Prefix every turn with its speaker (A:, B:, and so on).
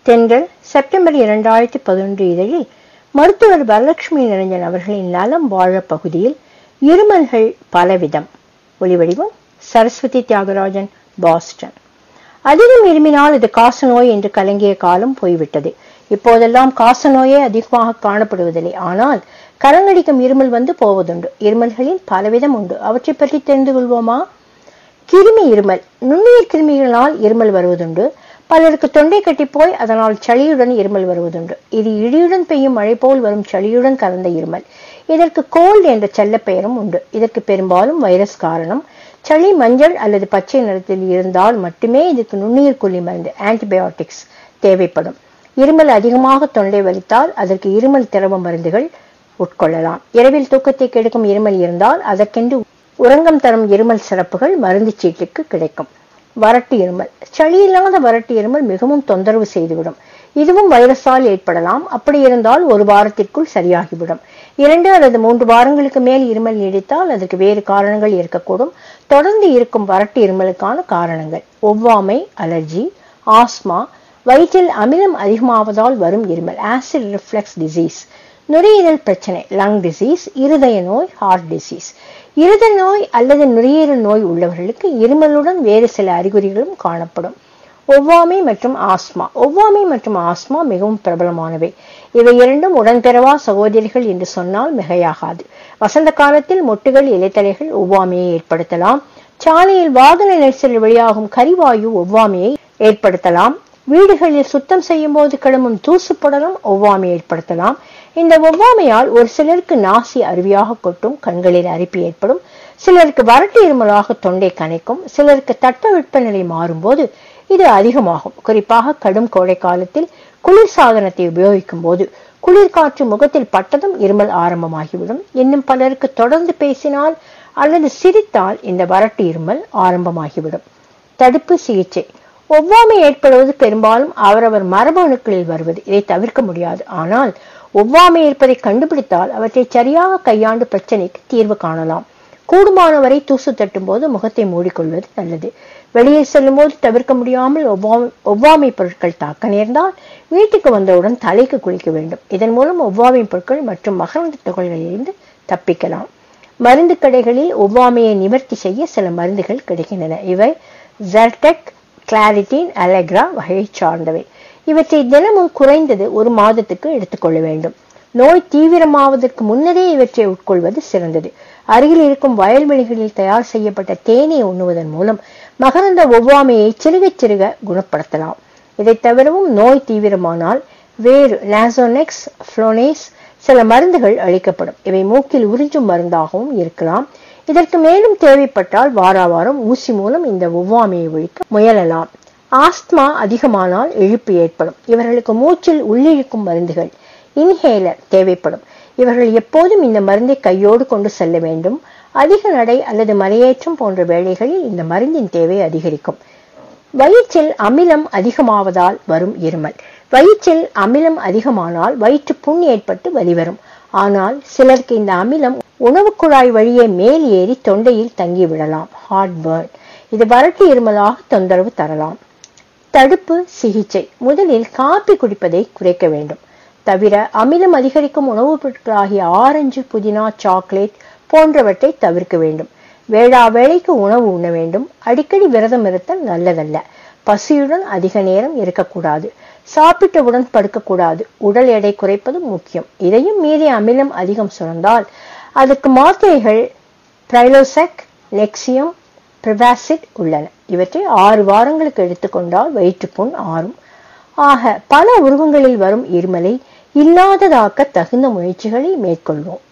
A: தென்றல் செப்டம்பர் இரண்டாயிரத்தி பதினொன்று இதழில் மருத்துவர் வரலட்சுமி நிரஞ்சன் அவர்களின் நலம் வாழ பகுதியில் இருமல்கள் பலவிதம் ஒளிவடிவம் சரஸ்வதி தியாகராஜன் பாஸ்டன் அதிகம் இருமினால் இது காசநோய் என்று கலங்கிய காலம் போய்விட்டது இப்போதெல்லாம் காசநோயே அதிகமாக காணப்படுவதில்லை ஆனால் கரங்கடிக்கும் இருமல் வந்து போவதுண்டு இருமல்களில் பலவிதம் உண்டு அவற்றை பற்றி தெரிந்து கொள்வோமா கிருமி இருமல் நுண்ணுயிர் கிருமிகளால் இருமல் வருவதுண்டு பலருக்கு தொண்டை கட்டி போய் அதனால் சளியுடன் இருமல் வருவதுண்டு இது இடியுடன் பெய்யும் மழை போல் வரும் சளியுடன் கலந்த இருமல் இதற்கு கோல்டு என்ற செல்ல பெயரும் உண்டு இதற்கு பெரும்பாலும் வைரஸ் காரணம் சளி மஞ்சள் அல்லது பச்சை நிறத்தில் இருந்தால் மட்டுமே இதற்கு நுண்ணுயிர் கொல்லி மருந்து ஆன்டிபயோட்டிக்ஸ் தேவைப்படும் இருமல் அதிகமாக தொண்டை வலித்தால் அதற்கு இருமல் திரவ மருந்துகள் உட்கொள்ளலாம் இரவில் தூக்கத்தை கெடுக்கும் இருமல் இருந்தால் அதற்கென்று உறங்கம் தரும் இருமல் சிறப்புகள் மருந்து சீட்டுக்கு கிடைக்கும் வறட்டு இருமல் சளி இல்லாத வறட்டு இருமல் மிகவும் தொந்தரவு செய்துவிடும் இதுவும் வைரஸால் ஏற்படலாம் அப்படி இருந்தால் ஒரு வாரத்திற்குள் சரியாகிவிடும் இரண்டு அல்லது மூன்று வாரங்களுக்கு மேல் இருமல் நீடித்தால் அதற்கு வேறு காரணங்கள் இருக்கக்கூடும் தொடர்ந்து இருக்கும் வறட்டு இருமலுக்கான காரணங்கள் ஒவ்வாமை அலர்ஜி ஆஸ்மா வயிற்றில் அமிலம் அதிகமாவதால் வரும் இருமல் ஆசிட் ரிஃப்ளெக்ஸ் டிசீஸ் நுரையீரல் பிரச்சனை லங் டிசீஸ் இருதய நோய் ஹார்ட் டிசீஸ் இருதய நோய் அல்லது நுரையீரல் நோய் உள்ளவர்களுக்கு இருமலுடன் வேறு சில அறிகுறிகளும் காணப்படும் ஒவ்வாமை மற்றும் ஆஸ்மா ஒவ்வாமை மற்றும் ஆஸ்மா மிகவும் பிரபலமானவை இவை இரண்டும் உடன்பிறவா சகோதரிகள் என்று சொன்னால் மிகையாகாது வசந்த காலத்தில் மொட்டுகள் இலைத்தலைகள் ஒவ்வாமையை ஏற்படுத்தலாம் சாலையில் வாகன நெரிசலில் வெளியாகும் கரிவாயு ஒவ்வாமையை ஏற்படுத்தலாம் வீடுகளில் சுத்தம் செய்யும் போது கிளம்பும் தூசுப்படலம் ஒவ்வாமை ஏற்படுத்தலாம் இந்த ஒவ்வாமையால் ஒரு சிலருக்கு நாசி அருவியாக கொட்டும் கண்களில் அரிப்பு ஏற்படும் சிலருக்கு வறட்டு இருமலாக தொண்டை கனைக்கும் சிலருக்கு தட்பவெப்பநிலை மாறும்போது இது அதிகமாகும் குறிப்பாக கடும் கோடை காலத்தில் குளிர் சாதனத்தை உபயோகிக்கும் போது குளிர் காற்று முகத்தில் பட்டதும் இருமல் ஆரம்பமாகிவிடும் இன்னும் பலருக்கு தொடர்ந்து பேசினால் அல்லது சிரித்தால் இந்த வறட்டு இருமல் ஆரம்பமாகிவிடும் தடுப்பு சிகிச்சை ஒவ்வாமை ஏற்படுவது பெரும்பாலும் அவரவர் மரபணுக்களில் வருவது இதை தவிர்க்க முடியாது ஆனால் ஒவ்வாமை இருப்பதை கண்டுபிடித்தால் அவற்றை சரியாக கையாண்டு பிரச்சனைக்கு தீர்வு காணலாம் கூடுமானவரை தூசு தட்டும் போது முகத்தை மூடிக்கொள்வது நல்லது வெளியே செல்லும் போது தவிர்க்க முடியாமல் ஒவ்வாமை ஒவ்வாமை பொருட்கள் தாக்க நேர்ந்தால் வீட்டுக்கு வந்தவுடன் தலைக்கு குளிக்க வேண்டும் இதன் மூலம் ஒவ்வாமை பொருட்கள் மற்றும் மகரந்த துகள்களிலிருந்து தப்பிக்கலாம் மருந்து கடைகளில் ஒவ்வாமையை நிவர்த்தி செய்ய சில மருந்துகள் கிடைக்கின்றன இவை ஜெர்டெக் கிளாரிட்டின் அலெக்ரா வகையை சார்ந்தவை இவற்றை தினமும் குறைந்தது ஒரு மாதத்துக்கு எடுத்துக்கொள்ள வேண்டும் நோய் தீவிரமாவதற்கு முன்னரே இவற்றை உட்கொள்வது சிறந்தது அருகில் இருக்கும் வயல்வெளிகளில் தயார் செய்யப்பட்ட தேனை உண்ணுவதன் மூலம் மகரந்த ஒவ்வாமையை சிறுக சிறுக குணப்படுத்தலாம் இதை தவிரவும் நோய் தீவிரமானால் வேறு லாசோனெக்ஸ் ஃப்ளோனேஸ் சில மருந்துகள் அளிக்கப்படும் இவை மூக்கில் உறிஞ்சும் மருந்தாகவும் இருக்கலாம் இதற்கு மேலும் தேவைப்பட்டால் வாரா வாரம் ஊசி மூலம் இந்த ஒவ்வாமையை ஒழிக்க முயலலாம் ஆஸ்துமா அதிகமானால் இழுப்பு ஏற்படும் இவர்களுக்கு மூச்சில் உள்ளிழுக்கும் மருந்துகள் இன்ஹேலர் தேவைப்படும் இவர்கள் எப்போதும் இந்த மருந்தை கையோடு கொண்டு செல்ல வேண்டும் அதிக நடை அல்லது மலையேற்றம் போன்ற வேளைகளில் இந்த மருந்தின் தேவை அதிகரிக்கும் வயிற்றில் அமிலம் அதிகமாவதால் வரும் இருமல் வயிற்றில் அமிலம் அதிகமானால் வயிற்று புண் ஏற்பட்டு வலிவரும் ஆனால் சிலருக்கு இந்த அமிலம் உணவு குழாய் வழியே மேல் ஏறி தொண்டையில் தங்கி விடலாம் ஹார்ட் பேர்ன் இது வறட்டு இருமலாக தொந்தரவு தரலாம் தடுப்பு சிகிச்சை முதலில் காப்பி குடிப்பதை குறைக்க வேண்டும் தவிர அமிலம் அதிகரிக்கும் உணவுப் பொருட்களாகிய ஆரஞ்சு புதினா சாக்லேட் போன்றவற்றை தவிர்க்க வேண்டும் வேளா வேளைக்கு உணவு உண்ண வேண்டும் அடிக்கடி விரதம் இருத்தல் நல்லதல்ல பசியுடன் அதிக நேரம் இருக்கக்கூடாது சாப்பிட்டவுடன் படுக்கக்கூடாது உடல் எடை குறைப்பதும் முக்கியம் இதையும் மீறி அமிலம் அதிகம் சுரந்தால் அதற்கு மாத்திரைகள் பிரைலோசெக் நெக்சியம் பிரிவாசிட் உள்ளன இவற்றை ஆறு வாரங்களுக்கு எடுத்துக்கொண்டால் வயிற்றுப்புண் ஆறும் ஆக பல உருவங்களில் வரும் இருமலை இல்லாததாக்க தகுந்த முயற்சிகளை மேற்கொள்வோம்